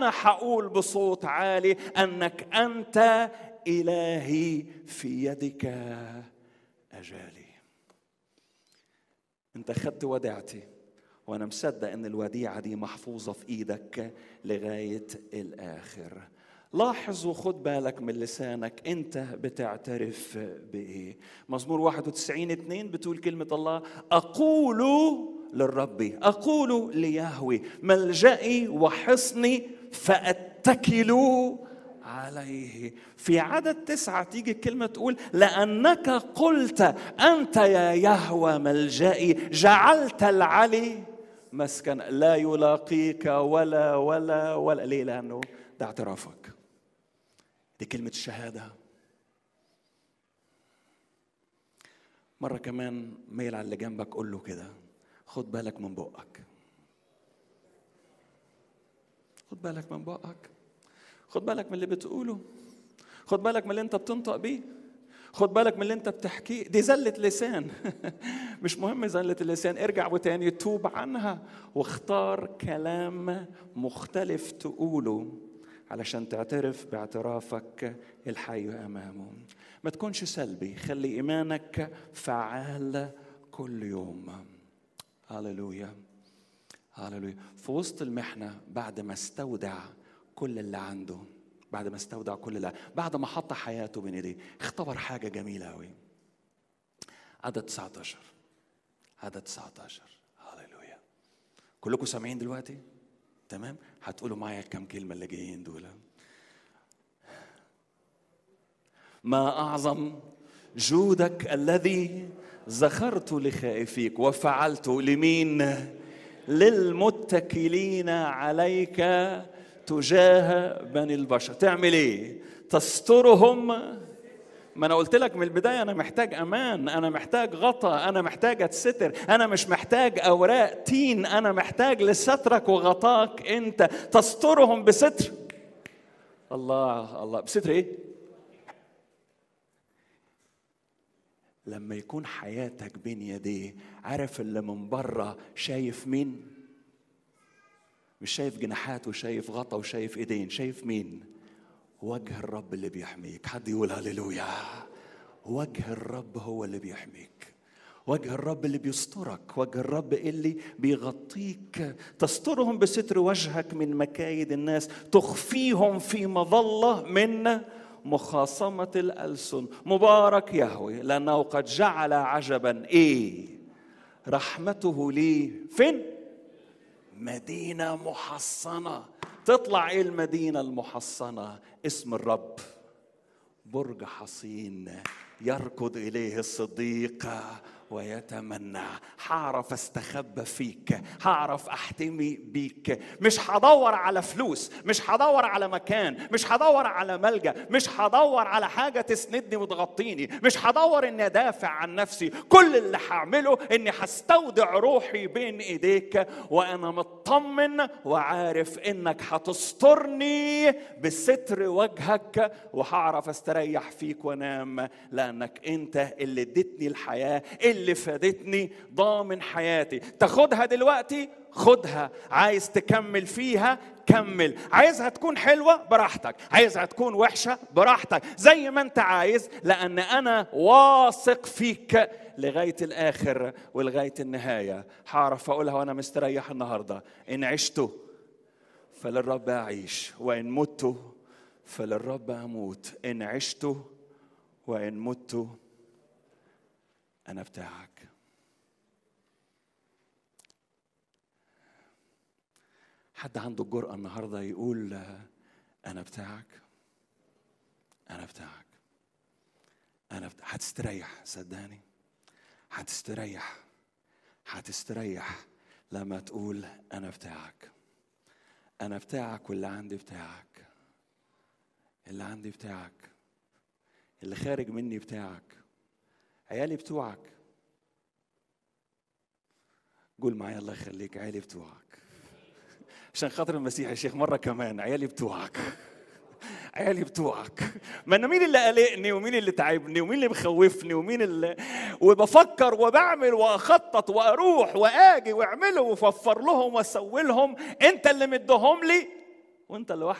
انا هقول بصوت عالي انك انت الهي في يدك اجالي انت خدت وديعتي وانا مصدق ان الوديعه دي محفوظه في ايدك لغايه الاخر لاحظ وخد بالك من لسانك انت بتعترف بايه مزمور 91 2 بتقول كلمه الله اقول للرب اقول ليهوي ملجئي وحصني فاتكل عليه في عدد تسعة تيجي الكلمة تقول لأنك قلت أنت يا يهوى ملجئي جعلت العلي مسكن لا يلاقيك ولا ولا ولا ليه لأنه ده اعترافك دي كلمة الشهادة مرة كمان ميل على اللي جنبك قول له كده خد بالك من بقك خد بالك من بقك خد بالك من اللي بتقوله خد بالك من اللي انت بتنطق بيه خد بالك من اللي انت بتحكيه دي زلة لسان مش مهم زلة اللسان ارجع وتاني توب عنها واختار كلام مختلف تقوله علشان تعترف باعترافك الحي امامه ما تكونش سلبي خلي ايمانك فعال كل يوم هللويا هللويا في وسط المحنه بعد ما استودع كل اللي عنده بعد ما استودع كل اللي بعد ما حط حياته بين ايديه اختبر حاجه جميله قوي عدد 19 عدد 19 هللويا كلكم سامعين دلوقتي تمام هتقولوا معايا كم كلمه اللي جايين دول ما اعظم جودك الذي ذكرت لخائفيك وفعلت لمين للمتكلين عليك تجاه بني البشر تعمل ايه تسترهم ما انا قلت لك من البدايه انا محتاج امان انا محتاج غطا انا محتاج اتستر انا مش محتاج اوراق تين انا محتاج لسترك وغطاك انت تسترهم بستر الله الله بستر ايه لما يكون حياتك بين يديه عارف اللي من بره شايف مين مش شايف جناحات وشايف غطا وشايف ايدين شايف مين وجه الرب اللي بيحميك حد يقول هللويا وجه الرب هو اللي بيحميك وجه الرب اللي بيسترك وجه الرب اللي بيغطيك تسترهم بستر وجهك من مكايد الناس تخفيهم في مظلة من مخاصمة الألسن مبارك يهوي لأنه قد جعل عجبا إيه رحمته لي فين مدينة محصنة تطلع ايه المدينة المحصنة اسم الرب برج حصين يركض اليه الصديق ويتمنى هعرف استخبى فيك هعرف احتمي بيك مش هدور على فلوس مش هدور على مكان مش هدور على ملجا مش هدور على حاجه تسندني وتغطيني مش هدور اني ادافع عن نفسي كل اللي هعمله اني هستودع روحي بين ايديك وانا مطمن وعارف انك هتسترني بستر وجهك وهعرف استريح فيك وانام لانك انت اللي اديتني الحياه اللي فادتني ضامن حياتي تاخدها دلوقتي خدها عايز تكمل فيها كمل عايزها تكون حلوة براحتك عايزها تكون وحشة براحتك زي ما انت عايز لأن أنا واثق فيك لغاية الآخر ولغاية النهاية هعرف أقولها وأنا مستريح النهاردة إن عشت فللرب أعيش وإن مت فللرب أموت إن عشت وإن مت أنا بتاعك حد عنده الجرأة النهاردة يقول أنا بتاعك أنا بتاعك أنا بتاعك. هتستريح صدقني هتستريح هتستريح لما تقول أنا بتاعك أنا بتاعك واللي عندي بتاعك اللي عندي بتاعك اللي خارج مني بتاعك عيالي بتوعك قول معايا الله يخليك عيالي بتوعك عشان خاطر المسيح يا شيخ مره كمان عيالي بتوعك عيالي بتوعك ما انا مين اللي قلقني ومين اللي تعبني ومين اللي مخوفني ومين اللي وبفكر وبعمل واخطط واروح واجي واعمله وافر لهم واسوي لهم انت اللي مدهم لي وانت لوحدك